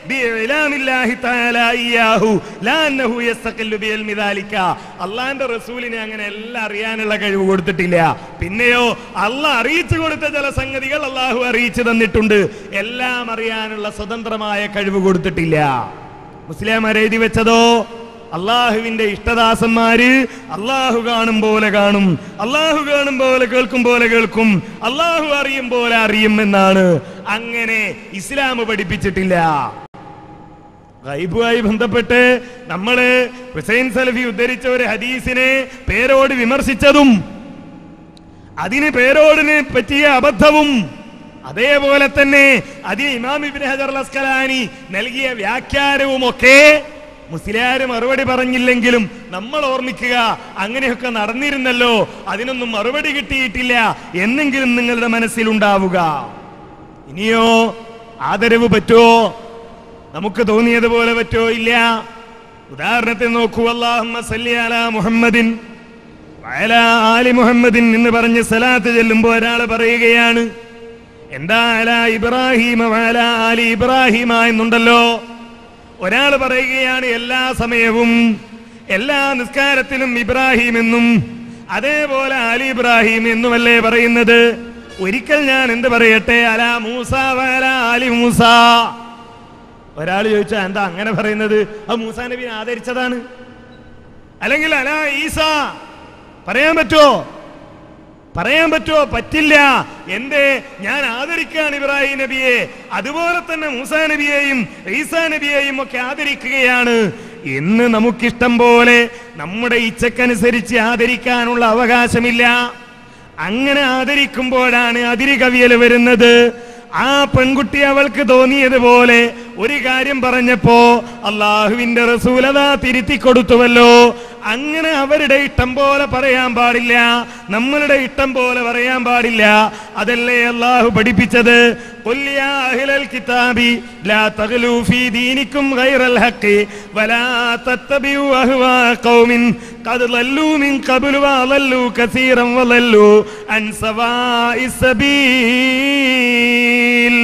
ബിഇലാമില്ലാഹി തആല ഇയ്യാഹു ലാ അന്നഹു യസ്തഖില്ലു ബിഇൽമി ദാലിക അള്ളാന്റെ റസൂലിനെ അങ്ങനെ എല്ലാം അറിയാനുള്ള കഴിവ് കൊടുത്തിട്ടില്ല പിന്നെയോ അള്ളാഹ് അറിയിച്ചു കൊടുത്ത ചില സംഗതികൾ അള്ളാഹു അറിയിച്ചു തന്നിട്ടുണ്ട് എല്ലാം അറിയാനുള്ള സ്വതന്ത്രമായ കഴിവ് കൊടുത്തിട്ടില്ല മുസ്ലിംമാർ എഴുതി വെച്ചതോ അള്ളാഹുവിന്റെ ഇഷ്ടദാസന്മാര് അള്ളാഹു കാണും പോലെ കാണും അള്ളാഹു കാണും പോലെ കേൾക്കും പോലെ കേൾക്കും അള്ളാഹു അറിയും പോലെ അറിയും എന്നാണ് അങ്ങനെ ഇസ്ലാം പഠിപ്പിച്ചിട്ടില്ല ഗൈബുമായി ബന്ധപ്പെട്ട് നമ്മള് ഹുസൈൻ സലഫി ഉദ്ധരിച്ച ഒരു ഹദീസിനെ പേരോട് വിമർശിച്ചതും അതിന് പേരോടിന് പറ്റിയ അബദ്ധവും അതേപോലെ തന്നെ അതിന് ഇമാം ഇബ്നു ഹജർ അൽ അസ്കലാനി നൽകിയ വ്യാഖ്യാനവും ഒക്കെ മുസ്ലിയാര് മറുപടി പറഞ്ഞില്ലെങ്കിലും നമ്മൾ ഓർമ്മിക്കുക അങ്ങനെയൊക്കെ നടന്നിരുന്നല്ലോ അതിനൊന്നും മറുപടി കിട്ടിയിട്ടില്ല എന്നെങ്കിലും നിങ്ങളുടെ മനസ്സിലുണ്ടാവുക ഇനിയോ ആദരവ് പറ്റുമോ നമുക്ക് തോന്നിയതുപോലെ പറ്റുമോ ഇല്ല ഉദാഹരണത്തിന് നോക്കൂ അല്ലാഹുമ്മ സല്ലി അലാ മുഹമ്മദിൻ വഅലാ ആലി മുഹമ്മദിൻ എന്ന് പറഞ്ഞ് സലാത്ത് ചെല്ലുമ്പോൾ ഒരാൾ പറയുകയാണ് എന്താ അല ഇബ്രാഹിമ വഅല ആലി ഇബ്രാഹിമ എന്നുണ്ടല്ലോ ഒരാൾ പറയുകയാണ് എല്ലാ സമയവും എല്ലാ നിസ്കാരത്തിലും ഇബ്രാഹിം എന്നും അതേപോലെ ആലി ഇബ്രാഹിം എന്നുമല്ലേ പറയുന്നത് ഒരിക്കൽ ഞാൻ എന്ത് പറയട്ടെ അല മൂസ വഅല ആലി മൂസ ഒരാൾ ചോദിച്ചാൽ എന്താ അങ്ങനെ പറയുന്നത് അത് മൂസാ നബിനെ ആദരിച്ചതാണ് അല്ലെങ്കിൽ അല ഈസ പറയാൻ പറ്റുമോ പറയാൻ പറ്റുമോ പറ്റില്ല എന്റെ ഞാൻ ആദരിക്കുകയാണ് ഇബ്രാഹിം നബിയെ അതുപോലെ തന്നെ മൂസാ നബിയെയും ഈസാ നബിയെയും ഒക്കെ ആദരിക്കുകയാണ് എന്ന് നമുക്കിഷ്ടം പോലെ നമ്മുടെ ഇച്ഛക്കനുസരിച്ച് ആദരിക്കാനുള്ള അവകാശമില്ല അങ്ങനെ ആദരിക്കുമ്പോഴാണ് അതിരി കവിയൽ വരുന്നത് ആ പെൺകുട്ടി അവൾക്ക് തോന്നിയതുപോലെ ഒരു കാര്യം പറഞ്ഞപ്പോ അള്ളാഹുവിന്റെ റസൂലത തിരുത്തി കൊടുത്തുവല്ലോ അങ്ങനെ അവരുടെ ഇഷ്ടം പോലെ പറയാൻ പാടില്ല നമ്മളുടെ ഇഷ്ടം പോലെ പറയാൻ പാടില്ല അതല്ലേ അള്ളാഹു പഠിപ്പിച്ചത് قل يا أهل الكتاب لا تغلوا في دينكم غير الحق ولا تتبعوا أهواء قوم قد ضلوا من قبل وضلوا كثيرا وضلوا عن سواء السبيل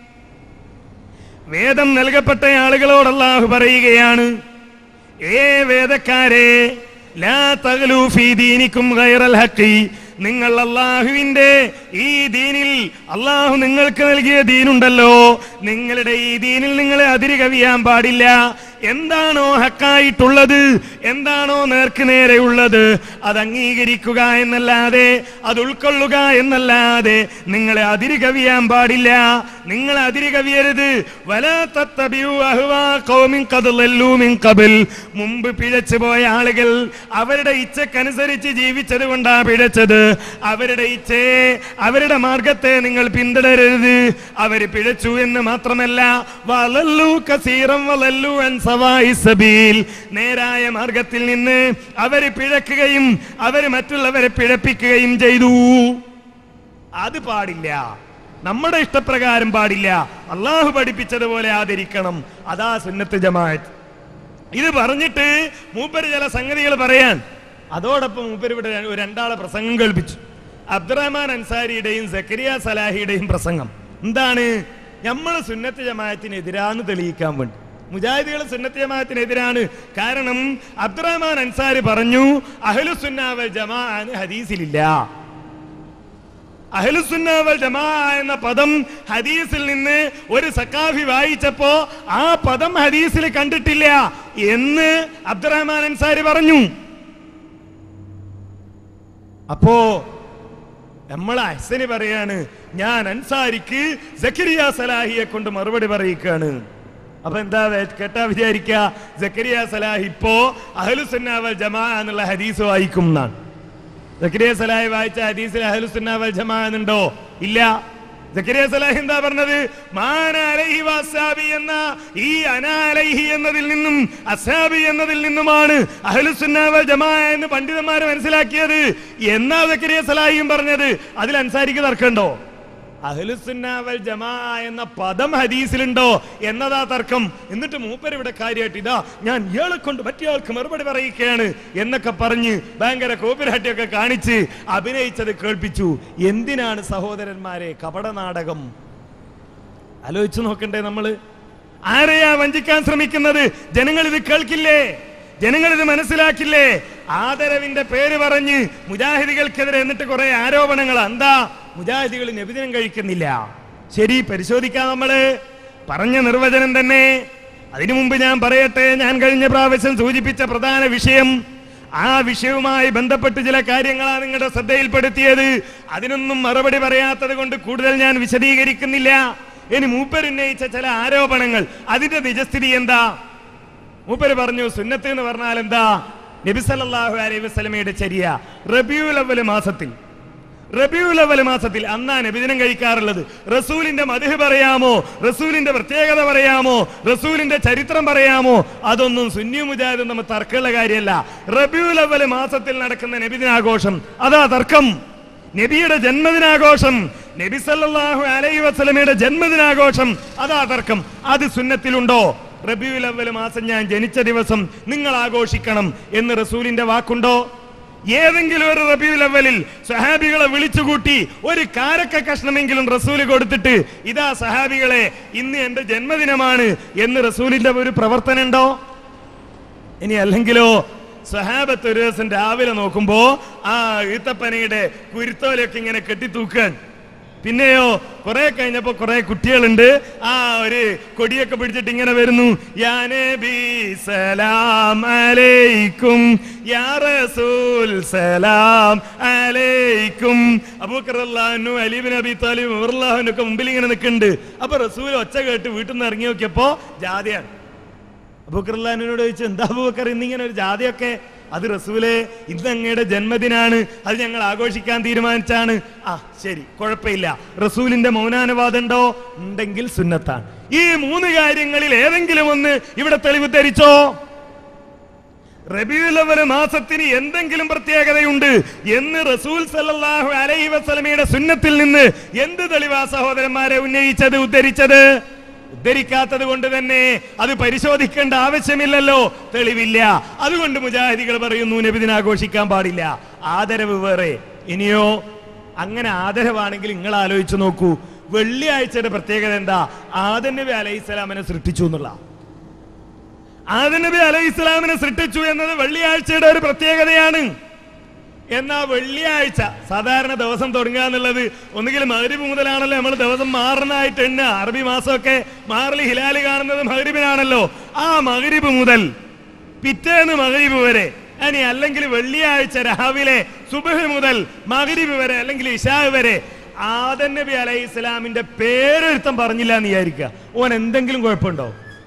വേദം നൽകപ്പെട്ട ആളുകളോട് അള്ളാഹു പറയുകയാണ് ഏ വേദക്കാരെ ലാ തഗ്ലൂ ഫീ ദീനിക്കും ഗൈറൽ ഹഖി നിങ്ങൾ അള്ളാഹുവിന്റെ ഈ ദീനിൽ അള്ളാഹു നിങ്ങൾക്ക് നൽകിയ ദീനുണ്ടല്ലോ നിങ്ങളുടെ ഈ ദീനിൽ നിങ്ങളെ അതിരി കവിയാൻ പാടില്ല എന്താണോ ഹക്കായിട്ടുള്ളത് എന്താണോ നേർക്ക് നേരെയുള്ളത് അത് അംഗീകരിക്കുക എന്നല്ലാതെ അത് ഉൾക്കൊള്ളുക എന്നല്ലാതെ നിങ്ങളെ അതിരി കവിയാൻ പാടില്ല നിങ്ങൾ അതിരി കവിയരുത് വലാത്തത്തബിയു അഹ്വാ ഖൗമിൻ ഖദ് ലല്ലൂ മിൻ ഖബൽ മുമ്പ് പിഴച്ചു പോയ ആളുകൾ അവരുടെ ഇച്ഛക്കനുസരിച്ച് ജീവിച്ചത് കൊണ്ടാ പിഴച്ചത് അവരുടെ ഇച്ഛയെ അവരുടെ മാർഗത്തെ നിങ്ങൾ പിന്തുടരരുത് അവര് പിഴച്ചു എന്ന് മാത്രമല്ല വളല്ലു കസീറം വളല്ലു അൻ സവായി സബീൽ നേരായ മാർഗത്തിൽ നിന്ന് അവര് പിഴക്കുകയും അവര് മറ്റുള്ളവരെ പിഴപ്പിക്കുകയും ചെയ്തു അത് പാടില്ല നമ്മുടെ ഇഷ്ടപ്രകാരം പാടില്ല അള്ളാഹു പഠിപ്പിച്ചതുപോലെ ആദരിക്കണം അതാ സുന്നത്ത് ജമാഅത്ത് ഇത് പറഞ്ഞിട്ട് മൂപ്പര് ചില സംഗതികൾ പറയാൻ അതോടൊപ്പം മൂപ്പര് ഇവിടെ ഒരു രണ്ടാളെ പ്രസംഗം കേൾപ്പിച്ചു അബ്ദുറഹ്മാൻ അൻസാരിയുടെയും സക്കരിയ സലാഹിയുടെയും പ്രസംഗം എന്താണ് നമ്മൾ സുന്നത്ത് ജമാഅത്തിനെതിരാന്ന് തെളിയിക്കാൻ വേണ്ടി മുജാഹിദികൾ സുന്നത്ത് ജമാഅത്തിനെതിരാണ് കാരണം അബ്ദുറഹ്മാൻ അൻസാരി പറഞ്ഞു അഹ്ലുസുന്നാവൽ ജമാ ഹദീസിലില്ല അഹ്ലുസുന്നാവൽ ജമാ എന്ന പദം ഹദീസിൽ നിന്ന് ഒരു സക്കാഫി വായിച്ചപ്പോ ആ പദം ഹദീസിൽ കണ്ടിട്ടില്ല എന്ന് അബ്ദുറഹ്മാൻ അൻസാരി പറഞ്ഞു അപ്പോ നമ്മൾ അഹ്സന് പറയാണ് ഞാൻ അൻസാരിക്ക് സക്കരിയ സലാഹിയെ കൊണ്ട് മറുപടി പറയിക്കാണ് അപ്പൊ എന്താ വേ- കേട്ടാ വിചാരിക്ക സക്കരിയ സലാഹി ഇപ്പോ അഹ്ലുസുന്നാവൽ ജമാ എന്നുള്ള ഹദീസ് വായിക്കും എന്നാണ് സക്കരിയ സലാഹി വായിച്ച ഹദീസിൽ അഹ്ലുസുന്നാവൽ ജമാ എന്നുണ്ടോ ഇല്ല സക്കരിയ സലാഹി എന്താ പറഞ്ഞത് മാന അലൈഹി വസ്സാബി എന്ന ഈ അനാലൈഹി എന്നതിൽ നിന്നും അസാബി എന്നതിൽ നിന്നുമാണ് അഹ്ലുസുന്നാവൽ ജമാ എന്ന് പണ്ഡിതന്മാർ മനസ്സിലാക്കിയത് എന്നാ സക്കരിയ സലാഹിയും പറഞ്ഞത് അതിൽ അൻസാരിക്ക് തർക്കമുണ്ടോ അഹ്ലുസുന്നാവൽ ജമാ എന്ന പദം ഹദീസിലുണ്ടോ എന്നതാ തർക്കം എന്നിട്ട് മൂപ്പർ ഇവിടെ കാര്യമായിട്ട് ഇതാ ഞാൻ ഇയാളെ കൊണ്ട് മറ്റേയാൾക്ക് മറുപടി പറയിക്കുകയാണ് എന്നൊക്കെ പറഞ്ഞ് ഭയങ്കര കോപ്പിരാട്ടിയൊക്കെ കാണിച്ച് അഭിനയിച്ചത് കേൾപ്പിച്ചു എന്തിനാണ് സഹോദരന്മാരെ കപട നാടകം ആലോചിച്ചു നോക്കണ്ടേ നമ്മള് ആരെയാ വഞ്ചിക്കാൻ ശ്രമിക്കുന്നത് ജനങ്ങൾ ഇത് കേൾക്കില്ലേ ജനങ്ങൾ ഇത് മനസ്സിലാക്കില്ലേ ആദരവിന്റെ പേര് പറഞ്ഞ് മുജാഹിദികൾക്കെതിരെ എന്നിട്ട് കുറെ ആരോപണങ്ങൾ എന്താ മുജാഹിദികൾ നബിദിനം കഴിക്കുന്നില്ല ശരി പരിശോധിക്കാം നമ്മള് പറഞ്ഞ നിർവചനം തന്നെ അതിനു മുമ്പ് ഞാൻ പറയട്ടെ ഞാൻ കഴിഞ്ഞ പ്രാവശ്യം സൂചിപ്പിച്ച പ്രധാന വിഷയം ആ വിഷയവുമായി ബന്ധപ്പെട്ട് ചില കാര്യങ്ങളാണ് നിങ്ങളുടെ ശ്രദ്ധയിൽപ്പെടുത്തിയത് അതിനൊന്നും മറുപടി പറയാത്തത് കൊണ്ട് കൂടുതൽ ഞാൻ വിശദീകരിക്കുന്നില്ല ഇനി മൂപ്പരുന്നയിച്ച ചില ആരോപണങ്ങൾ അതിന്റെ നിജസ്ഥിതി എന്താ മൂപ്പര് പറഞ്ഞു സുന്നത്ത് എന്ന് പറഞ്ഞാൽ എന്താ നബിസല്ലാഹു അലൈഹി വസ്ലമയുടെ ചര്യ റബിയുൽ അവല് മാസത്തിൽ റബിയുൽ അവല് മാസത്തിൽ അന്നാ നബിദിനം കഴിക്കാറുള്ളത് റസൂലിന്റെ മധു പറയാമോ റസൂലിന്റെ പ്രത്യേകത പറയാമോ റസൂലിന്റെ ചരിത്രം പറയാമോ അതൊന്നും സുന്നി മുജാഹിദ് നമ്മൾ തർക്കമുള്ള കാര്യമല്ല റബിയുൽ അവല് മാസത്തിൽ നടക്കുന്ന നബിദിനാഘോഷം അതാ തർക്കം നബിയുടെ ജന്മദിനാഘോഷം നബി സല്ലല്ലാഹു അലൈഹി വസല്ലമയുടെ ജന്മദിനാഘോഷം അതാ തർക്കം അത് സുന്നത്തിലുണ്ടോ റബിയുൽ അവൽ മാസം ഞാൻ ജനിച്ച ദിവസം നിങ്ങൾ ആഘോഷിക്കണം എന്ന് റസൂലിന്റെ വാക്കുണ്ടോ ഏതെങ്കിലും ഒരു റബിയുൽ അവലിൽ സഹാബികളെ വിളിച്ചുകൂട്ടി ഒരു കാരക്ക കഷ്ണമെങ്കിലും റസൂല് കൊടുത്തിട്ട് ഇതാ സഹാബികളെ ഇന്ന് എന്റെ ജന്മദിനമാണ് എന്ന് റസൂലിന്റെ ഒരു പ്രവർത്തനം ഉണ്ടോ ഇനി അല്ലെങ്കിലോ സഹാബത്ത് ഒരു ദിവസം രാവിലെ നോക്കുമ്പോ ആ ഈത്തപ്പനയുടെ കുരുത്തോലൊക്കെ ഇങ്ങനെ കെട്ടിത്തൂക്കാൻ പിന്നെയോ കുറെ കഴിഞ്ഞപ്പോ കുറെ കുട്ടികളുണ്ട് ആ ഒരു കൊടിയൊക്കെ പിടിച്ചിട്ട് ഇങ്ങനെ വരുന്നു യാ നബി സലാം അലൈക്കും യാ റസൂൽ സലാം അലൈക്കും അബൂബക്കർ റളിയല്ലാഹു അലീബിൻ അബി താലിബ് ഒക്കെ മുമ്പിൽ ഇങ്ങനെ നിൽക്കുന്നുണ്ട് അപ്പൊ റസൂൽ ഒച്ച കേട്ട് വീട്ടിൽ നിന്ന് ഇറങ്ങി നോക്കിയപ്പോ ജാതിയാണ് അബൂക്കർലാനോട് ചോദിച്ചു എന്താ അബൂബക്കർ ഇന്നിങ്ങനെ ഒരു ജാതിയൊക്കെ അത് റസൂലെ ഇന്ന് അങ്ങയുടെ ജന്മദിനാണ് അത് ഞങ്ങൾ ആഘോഷിക്കാൻ തീരുമാനിച്ചാണ് ആ ശരി കുഴപ്പമില്ല റസൂലിന്റെ മൗനാനുവാദം ഉണ്ടോ ഉണ്ടെങ്കിൽ സുന്നത്താണ് ഈ മൂന്ന് കാര്യങ്ങളിൽ ഏതെങ്കിലും ഒന്ന് ഇവിടെ തെളിവ് ധരിച്ചോ റബിയുലവല് മാസത്തിന് എന്തെങ്കിലും പ്രത്യേകതയുണ്ട് എന്ന് റസൂൽ സല്ലല്ലാഹു അലൈഹി വസല്ലമയുടെ സുന്നത്തിൽ നിന്ന് എന്ത് തെളിവാ സഹോദരന്മാരെ ഉന്നയിച്ചത് ഉദ്ധരിച്ചത് ഉദ്ധരിക്കാത്തത് കൊണ്ട് തന്നെ അത് പരിശോധിക്കേണ്ട ആവശ്യമില്ലല്ലോ തെളിവില്ല അതുകൊണ്ട് മുജാഹിദികൾ പറയുന്നു നബിദിന ആഘോഷിക്കാൻ പാടില്ല ആദരവ് വേറെ ഇനിയോ അങ്ങനെ ആദരവാണെങ്കിൽ നിങ്ങൾ ആലോചിച്ചു നോക്കൂ വെള്ളിയാഴ്ചയുടെ പ്രത്യേകത എന്താ ആദൻ നബി അലൈഹി സ്വലാമിനെ സൃഷ്ടിച്ചു എന്നുള്ള ആദൻ നബി അലൈഹി ഇസ്ലാമിനെ സൃഷ്ടിച്ചു എന്നത് വെള്ളിയാഴ്ചയുടെ ഒരു പ്രത്യേകതയാണ് എന്നാ വെള്ളിയാഴ്ച സാധാരണ ദിവസം തുടങ്ങുക എന്നുള്ളത് ഒന്നുകിൽ മഹരിബ് മുതലാണല്ലോ നമ്മൾ ദിവസം മാറുന്നതായിട്ട് എണ്ണ അറബി മാസമൊക്കെ മാറലി ഹിലാല് കാണുന്നത് മഹരിബിനാണല്ലോ ആ മഹരിബ് മുതൽ പിറ്റേന്ന് മഹരിബ് വരെ ഇനി അല്ലെങ്കിൽ വെള്ളിയാഴ്ച രാവിലെ സുബഹ് മുതൽ മഹരിബ് വരെ അല്ലെങ്കിൽ ഇഷാ വരെ ആദൻ നബി അലൈഹി ഇസ്ലാമിന്റെ പേരൊരുത്തം പറഞ്ഞില്ല എന്ന് വിചാരിക്കുക ഓൻ എന്തെങ്കിലും കുഴപ്പമുണ്ടോ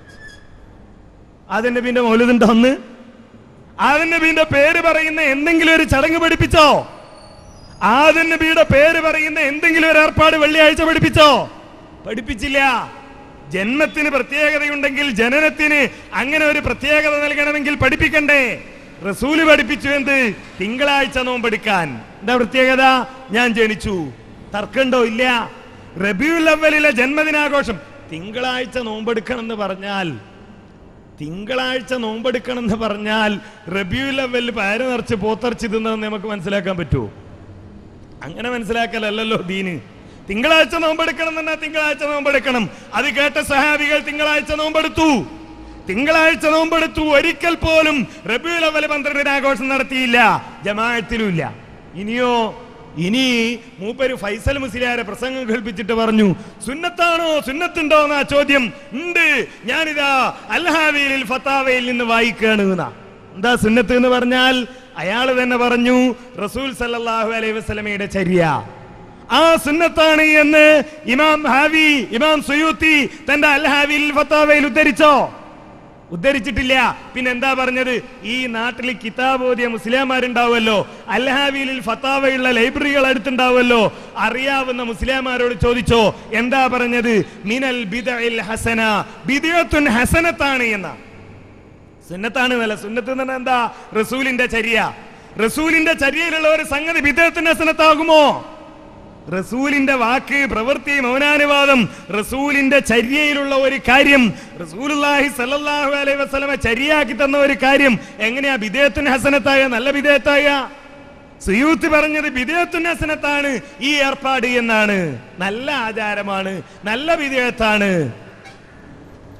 ആദൻ നബിന്റെ മൗലതുണ്ടോ അന്ന് ആദൻ നബിന്റെ പേര് പറയുന്ന എന്തെങ്കിലും ഒരു ചടങ്ങ് പഠിപ്പിച്ചോ ആദൻ നബിയുടെ പേര് പറയുന്ന എന്തെങ്കിലും ഒരു ഏർപ്പാട് വെള്ളിയാഴ്ച പഠിപ്പിച്ചോ പഠിപ്പിച്ചില്ല ജന്മത്തിന് പ്രത്യേകതയുണ്ടെങ്കിൽ ജനനത്തിന് അങ്ങനെ ഒരു പ്രത്യേകത നൽകണമെങ്കിൽ പഠിപ്പിക്കണ്ടേ റസൂല് പഠിപ്പിച്ചു എന്ത് തിങ്കളാഴ്ച നോമ്പെടുക്കാൻ എന്താ പ്രത്യേകത ഞാൻ ജനിച്ചു തർക്കണ്ടോ ഇല്ല റബിയുൽ അവലിലെ ജന്മദിനാഘോഷം തിങ്കളാഴ്ച നോമ്പെടുക്കണം എന്ന് പറഞ്ഞാൽ തിങ്കളാഴ്ച നോമ്പെടുക്കണം എന്ന് പറഞ്ഞാൽ റബിയുൽ അവൽ പയറ് നിറച്ച് പോത്തറച്ച് തിന്നതെന്ന് നമുക്ക് മനസ്സിലാക്കാൻ പറ്റുമോ അങ്ങനെ മനസ്സിലാക്കലല്ലോ ദീന് തിങ്കളാഴ്ച നോമ്പെടുക്കണം എന്ന് പറഞ്ഞാൽ തിങ്കളാഴ്ച നോമ്പെടുക്കണം അത് കേട്ട സഹാബികൾ തിങ്കളാഴ്ച നോമ്പെടുത്തു തിങ്കളാഴ്ച നോമ്പെടുത്തു ഒരിക്കൽ പോലും റബിയുൽ അവൽ പന്ത്രണ്ടിന് ആഘോഷം നടത്തിയില്ല ജമാഅത്തിലും ഇല്ല ഇനിയോ ഇനി മൂപ്പര് ഫൈസൽ മുസ്ലിയാരെ പ്രസംഗം കേൾപ്പിച്ചിട്ട് പറഞ്ഞു സുന്നത്താണോ സുന്നത്തുണ്ടോ എന്നാ ചോദ്യം ഉണ്ട് ഞാനിതാ അൽഹാവിയിൽ ഫത്താവയിൽ നിന്ന് വായിക്കുകയാണ് എന്നാ എന്താ സുന്നത്ത് എന്ന് പറഞ്ഞാൽ അയാൾ തന്നെ പറഞ്ഞു റസൂൽ സല്ലല്ലാഹു അലൈഹി വസല്ലമയുടെ ചര്യ ആ സുന്നത്താണ് എന്ന് ഇമാം ഹാവി ഇമാം സുയൂത്തി തന്റെ അൽഹാവിയിൽ ഫത്താവയിൽ ഉദ്ധരിച്ചോ ഉദ്ധരിച്ചിട്ടില്ല പിന്നെ എന്താ പറഞ്ഞത് ഈ നാട്ടിൽ കിതാബ് ഓതിയ മുസ്ലിംമാരുണ്ടാവുമല്ലോ അൽഹാവിയിൽ ഫത്താവയുള്ള ലൈബ്രറികൾ അടുത്തുണ്ടാവുമല്ലോ അറിയാവുന്ന മുസ്ലിംമാരോട് ചോദിച്ചോ എന്താ പറഞ്ഞത് മിനൽ ബിദഇൽ ഹസന ബിദിയത്തുൻ ഹസനത്താണ് എന്ന സുന്നത്താണ് എന്നല്ല സുന്നത്ത് എന്ന് പറഞ്ഞാൽ എന്താ റസൂലിന്റെ ചര്യ റസൂലിന്റെ ചര്യയിലുള്ള ഒരു സംഗതി ബിദഅത്തുൻ ഹസനത്താകുമോ റസൂലിന്റെ വാക്ക് പ്രവൃത്തി മൗനാനുവാദം റസൂലിന്റെ ചര്യയിലുള്ള ഒരു കാര്യം റസൂലുള്ളാഹി സല്ലല്ലാഹു അലൈഹി വസല്ലമ ചര്യാക്കി തന്ന ഒരു കാര്യം എങ്ങനെയാ ബിദേത്തുൻ ഹസനത്തായ നല്ല ബിദേത്തായ സുയൂത്ത് പറഞ്ഞത് ബിദേത്തുൻ ഹസനത്താണ് ഈ ഏർപ്പാട് എന്നാണ് നല്ല ആചാരമാണ് നല്ല വിധേയത്താണ്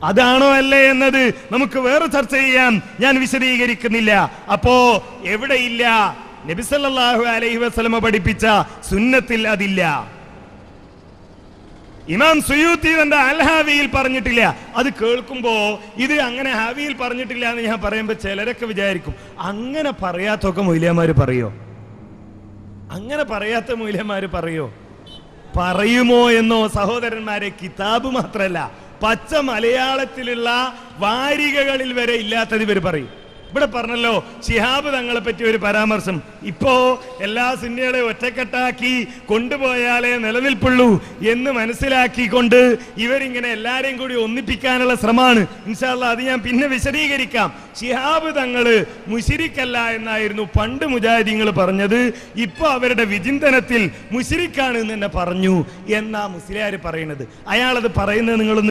അതാണോ അല്ലേ എന്നത് നമുക്ക് വേറെ ചർച്ച ചെയ്യാം ഞാൻ വിശദീകരിക്കുന്നില്ല അപ്പോ എവിടെയില്ല നബിസല്ലാഹു അലൈഹി വസല്ലമ പഠിപ്പിച്ച സുന്നത്തിൽ അതില്ല ഇമാം സുയൂത്തി തന്റെ അൽഹാവിയിൽ പറഞ്ഞിട്ടില്ല അത് കേൾക്കുമ്പോ ഇത് അങ്ങനെ ഹാവിയിൽ പറഞ്ഞിട്ടില്ല എന്ന് ഞാൻ പറയുമ്പോ ചിലരൊക്കെ വിചാരിക്കും അങ്ങനെ പറയാത്തൊക്കെ മൊയ്ലിയന്മാര് പറയോ അങ്ങനെ പറയാത്ത മൂല്യന്മാര് പറയോ പറയുമോ എന്നോ സഹോദരന്മാരെ കിതാബ് മാത്രല്ല പച്ച മലയാളത്തിലുള്ള വാരികകളിൽ വരെ ഇല്ലാത്തത് ഇവർ പറയും ഇവിടെ പറഞ്ഞല്ലോ ഷിഹാബ് തങ്ങളെ പറ്റി ഒരു പരാമർശം ഇപ്പോ എല്ലാ സുന്നികളെ ഒറ്റക്കെട്ടാക്കി കൊണ്ടുപോയാലേ നിലനിൽപ്പുള്ളൂ എന്ന് മനസ്സിലാക്കിക്കൊണ്ട് ഇവരിങ്ങനെ എല്ലാരെയും കൂടി ഒന്നിപ്പിക്കാനുള്ള ശ്രമമാണ് ഇൻഷാല്ല അത് ഞാൻ പിന്നെ വിശദീകരിക്കാം ഷിഹാബ് തങ്ങള് മുഷിരിക്കല്ല എന്നായിരുന്നു പണ്ട് മുജാഹിദീങ്ങൾ പറഞ്ഞത് ഇപ്പൊ അവരുടെ വിചിന്തനത്തിൽ മുഷിരിക്കാണ് എന്ന് തന്നെ പറഞ്ഞു എന്നാ മുസ്ലിയാർ പറയുന്നത് അയാളത് പറയുന്നത് നിങ്ങളൊന്ന്